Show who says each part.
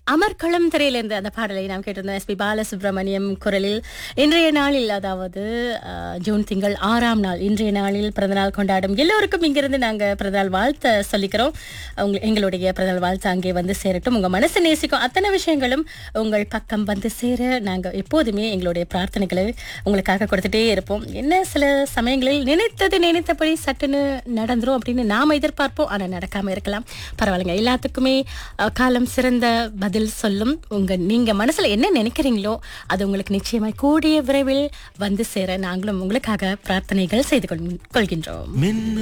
Speaker 1: அமர்க்களம் திரையிலிருந்து அந்த பாடலை நாம் கேட்டிருந்தோம் எஸ்பி பாலசுப்ரமணியம் குரலில் இன்றைய நாளில் அதாவது அஹ், ஜூன் திங்கள் ஆறாம் நாள் இன்றைய நாளில் பிறந்தநாள் கொண்டாடும் எல்லோருக்கும் இங்கிருந்து நாங்கள் பிறந்தநாள் வாழ்த்த சொல்லிக்கிறோம் உங்க எங்களுடைய பிறந்தநாள் வாழ்த்து அங்கே வந்து சேரட்டும் உங்கள் மனசு நேசிக்கும் அத்தனை விஷயங்களும் உங்கள் பக்கம் வந்து சேர நாங்கள் எப்போதுமே எங்களுடைய பிரார்த்தனைகளை உங்களுக்காக கொடுத்துட்டே இருப்போம் என்ன சில சமயங்களில் நினைத்தது நினைத்தபடி சட்டுன்னு நடந்துரும் அப்படின்னு நாம் எதிர்பார்ப்போம் ஆனால் நடக்காமல் இருக்கலாம் பரவாயில்லைங்க எல்லாத்துக்குமே அஹ், காலம் சிறந்த பதில் சொல்லும் உங்க நீங்க மனசுல என்ன நினைக்கிறீங்களோ அது உங்களுக்கு நிச்சயமாய் கூடிய விரைவில் வந்து சேர நாங்களும் உங்களுக்காக பிரார்த்தனைகள் செய்து கொள்- கொள்கின்றோம்
Speaker 2: மின்னு